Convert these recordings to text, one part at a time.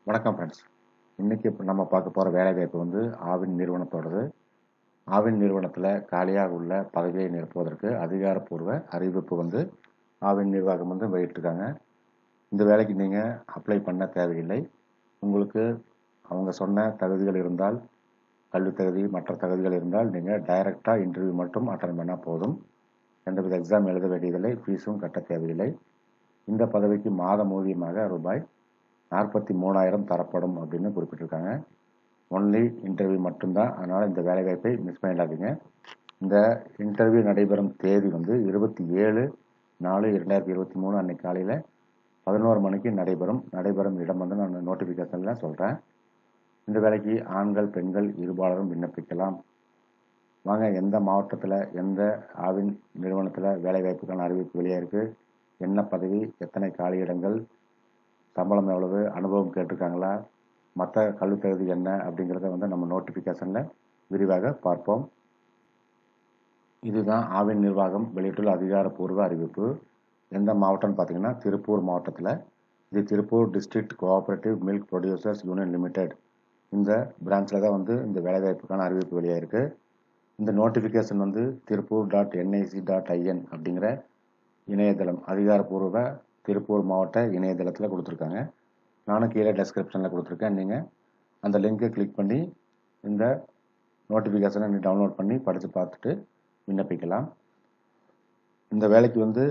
வணக்கம் ஃப்ரெண்ட்ஸ் இன்றைக்கி இப்போ நம்ம பார்க்க போகிற வேலைவாய்ப்பு வந்து ஆவின் நிறுவனத்தோடது ஆவின் நிறுவனத்தில் காலியாக உள்ள பதவியை நிரப்புவதற்கு அதிகாரப்பூர்வ அறிவிப்பு வந்து ஆவின் நிர்வாகம் வந்து வெளியிட்டிருக்காங்க இந்த வேலைக்கு நீங்கள் அப்ளை பண்ண தேவையில்லை உங்களுக்கு அவங்க சொன்ன தகுதிகள் இருந்தால் கல்வி தகுதி மற்ற தகுதிகள் இருந்தால் நீங்கள் டைரெக்டாக இன்டர்வியூ மட்டும் அட்டன் பண்ணால் போதும் எந்தவித எக்ஸாம் எழுத வேண்டியதில்லை ஃபீஸும் கட்ட தேவையில்லை இந்த பதவிக்கு மாத ஊதியமாக ரூபாய் நாற்பத்தி மூணாயிரம் தரப்படும் அப்படின்னு குறிப்பிட்டிருக்காங்க ஒன்லி இன்டர்வியூ மட்டும்தான் அதனால் இந்த வேலைவாய்ப்பை மிஸ் பண்ணிடாதீங்க இந்த இன்டர்வியூ நடைபெறும் தேதி வந்து இருபத்தி ஏழு நாலு இரண்டாயிரத்தி இருபத்தி மூணு அன்னைக்கு காலையில் பதினோரு மணிக்கு நடைபெறும் நடைபெறும் இடம் வந்து நான் நோட்டிஃபிகேஷனில் சொல்கிறேன் இந்த வேலைக்கு ஆண்கள் பெண்கள் இருபாலரும் விண்ணப்பிக்கலாம் வாங்க எந்த மாவட்டத்தில் எந்த ஆவின் நிறுவனத்தில் வேலைவாய்ப்புக்கான அறிவிப்பு வெளியாக இருக்குது என்ன பதவி எத்தனை காலியிடங்கள் சம்பளம் எவ்வளவு அனுபவம் கேட்டிருக்காங்களா மற்ற கல்வி தகுதி என்ன அப்படிங்கிறத வந்து நம்ம நோட்டிஃபிகேஷனில் விரிவாக பார்ப்போம் இதுதான் ஆவின் நிர்வாகம் வெளியிட்டுள்ள அதிகாரப்பூர்வ அறிவிப்பு எந்த மாவட்டம்னு பார்த்தீங்கன்னா திருப்பூர் மாவட்டத்தில் இது Tiruppur district cooperative milk producers union limited இந்த பிரான்ச்சில் தான் வந்து இந்த வேலைவாய்ப்புக்கான அறிவிப்பு வெளியாக இருக்குது இந்த நோட்டிஃபிகேஷன் வந்து Tiruppur dot NIC dot IN அப்படிங்கிற இணையதளம் அதிகாரப்பூர்வ திருப்பூர் மாவட்ட இணையதளத்தில் கொடுத்துருக்காங்க நானும் கீழே டெஸ்கிரிப்ஷனில் கொடுத்துருக்கேன் நீங்கள் அந்த லிங்கை கிளிக் பண்ணி இந்த நோட்டிஃபிகேஷனை நீ டவுன்லோட் பண்ணி படித்து பார்த்துட்டு விண்ணப்பிக்கலாம் இந்த வேலைக்கு வந்து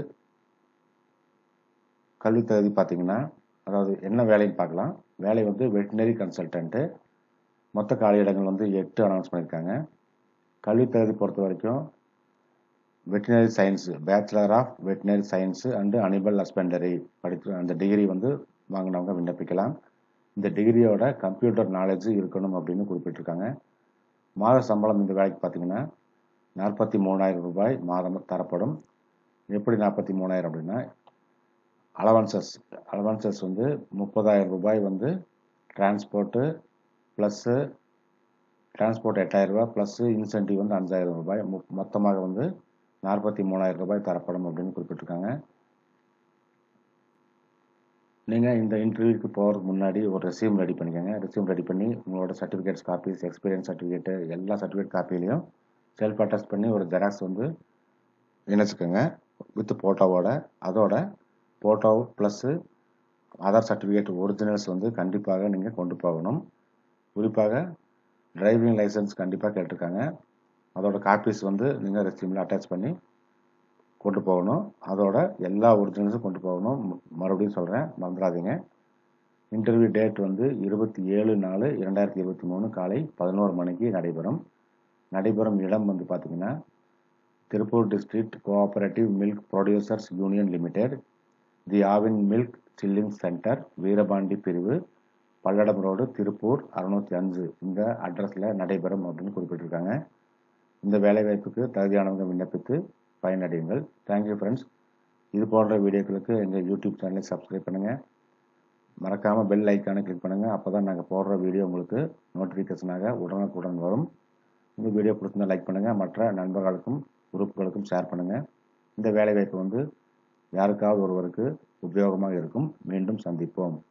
கல்வி தகுதி பார்த்தீங்கன்னா அதாவது என்ன வேலைன்னு பார்க்கலாம் வேலை வந்து வெட்டினரி கன்சல்டன்ட்டு மொத்த காலியிடங்கள் வந்து எட்டு அனௌன்ஸ் பண்ணியிருக்காங்க கல்வி தகுதி பொறுத்த வரைக்கும் veterinary science bachelor of veterinary science and animal husbandry படித்து அந்த டிகிரி வந்து வாங்கினவங்க விண்ணப்பிக்கலாம் இந்த டிகிரியோட கம்ப்யூட்டர் நாலேஜ் இருக்கணும் அப்படின்னு குறிப்பிட்டிருக்காங்க மாத சம்பளம் இந்த வேலைக்கு பார்த்தீங்கன்னா நாற்பத்தி மூணாயிரம் ரூபாய் மாதம் தரப்படும் எப்படி நாற்பத்தி மூணாயிரம் அப்படின்னா அலவன்சஸ் அலவன்சஸ் வந்து முப்பதாயிரம் ரூபாய் வந்து டிரான்ஸ்போர்ட்டு ப்ளஸ்ஸு டிரான்ஸ்போர்ட் எட்டாயிரம் ரூபாய் ப்ளஸ்ஸு இன்சென்டிவ் வந்து அஞ்சாயிரம் ரூபாய் மொத்தமாக வந்து நாற்பத்தி மூணாயிரம் ரூபாய் தரப்படும் அப்படின்னு குறிப்பிட்டிருக்காங்க நீங்கள் இந்த இன்டர்வியூக்கு போகிறதுக்கு முன்னாடி ஒரு ரெசியூம் ரெடி பண்ணிக்கோங்க ரெசியூம் ரெடி பண்ணி உங்களோட சர்டிஃபிகேட்ஸ் காப்பீஸ் எக்ஸ்பீரியன்ஸ் சர்டிஃபிகேட்டு எல்லா சர்டிஃபிகேட் காப்பிலையும் செல்ஃப் அட்டஸ்ட் பண்ணி ஒரு ஜெராக்ஸ் வந்து இணைச்சிக்கோங்க வித் ஃபோட்டோவோட அதோட photo plus Aadhaar certificate originals வந்து கண்டிப்பாக நீங்கள் கொண்டு போகணும் குறிப்பாக டிரைவிங் லைசன்ஸ் கண்டிப்பாக கேட்டிருக்காங்க அதோட காப்பீஸ் வந்து நீங்கள் ரெசியூமில் அட்டாச் பண்ணி கொண்டு போகணும் அதோட எல்லா ஒரிஜினல்ஸும் கொண்டு போகணும் மறுபடியும் சொல்கிறேன் மறந்துடாதீங்க இன்டர்வியூ டேட் வந்து இருபத்தி ஏழு நாலு இரண்டாயிரத்தி இருபத்தி மூணு காலை பதினோரு மணிக்கு நடைபெறும் நடைபெறும் இடம் வந்து பார்த்திங்கன்னா Tiruppur district cooperative milk producers union limited the Aavin milk chilling centre Veerapandi பிரிவு பல்லடம் ரோடு திருப்பூர் அறுநூத்தி அஞ்சு இந்த அட்ரஸில் நடைபெறும் அப்படின்னு குறிப்பிட்டிருக்காங்க இந்த வேலைவாய்ப்புக்கு தகுதியானவங்க விண்ணப்பித்து பயனடையுங்கள் தேங்க்யூ ஃப்ரெண்ட்ஸ் இது போன்ற வீடியோக்களுக்கு எங்கள் யூடியூப் சேனலை சப்ஸ்கிரைப் பண்ணுங்கள் மறக்காமல் பெல் ஐக்கானை கிளிக் பண்ணுங்கள் அப்போ தான் நாங்கள் போடுற வீடியோ உங்களுக்கு நோட்டிஃபிகேஷனாக உடனுக்குடன் வரும் இந்த வீடியோ பிடிச்சிருந்தா லைக் பண்ணுங்கள் மற்ற நண்பர்களுக்கும் குரூப்புகளுக்கும் ஷேர் பண்ணுங்கள் இந்த வேலைவாய்ப்பு வந்து யாருக்காவது ஒருவருக்கு உபயோகமாக இருக்கும் மீண்டும் சந்திப்போம்